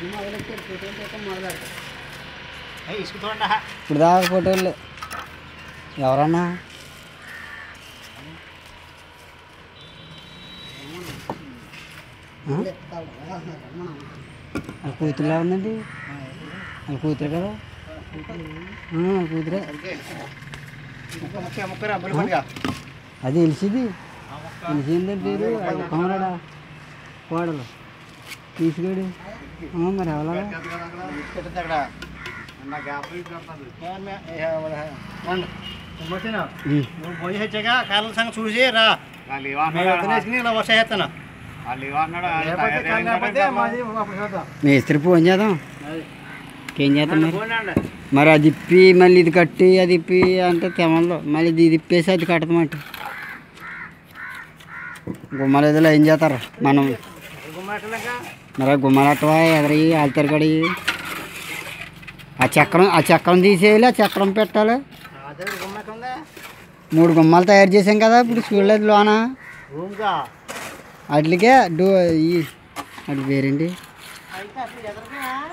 ఇప్పుడు దాకా ఫోటోలు ఎవరన్నా ఆ? వాళ్ళ కూతురులా ఉందండి వాళ్ళ కూతురు కదా ఆ, వాళ్ళ కూతురే అది తెలిసింది తెలిసిందని పేరు కోమరాడా కోడలు తీసుకెడు మరి ఎవరా నువ్వు పోయి వచ్చాక కాళ్ళ సంగతి చూసి రా మేము వదిలేసుకుని ఇలా వచ్చేస్తాను మేస్త్రి ఫోన్ చేద్దాం ఏం చేద్దాం మరి మరి అది ఇప్పి మళ్ళీ ఇది కట్టి అది ఇప్పి అంటే తెమల్లో మళ్ళీ ఇది ఇప్పేసి అది కట్టమంట గుమ్మలు ఏదో ఏం చేస్తారు మనం మరి ఆ గుమ్మలు అట్టవా ఎదరి ఆల్తారు కడి ఆ చక్రం ఆ చక్రం తీసేయాలి ఆ చక్రం పెట్టాలి అదే గుమ్మకుందా మూడు గుమ్మాలు తయారు చేసాం కదా ఇప్పుడు చూడలేదు లోన రూమ్గా వాటికే డో ఈ అది వేరండి అయితే అసలు ఎదరికా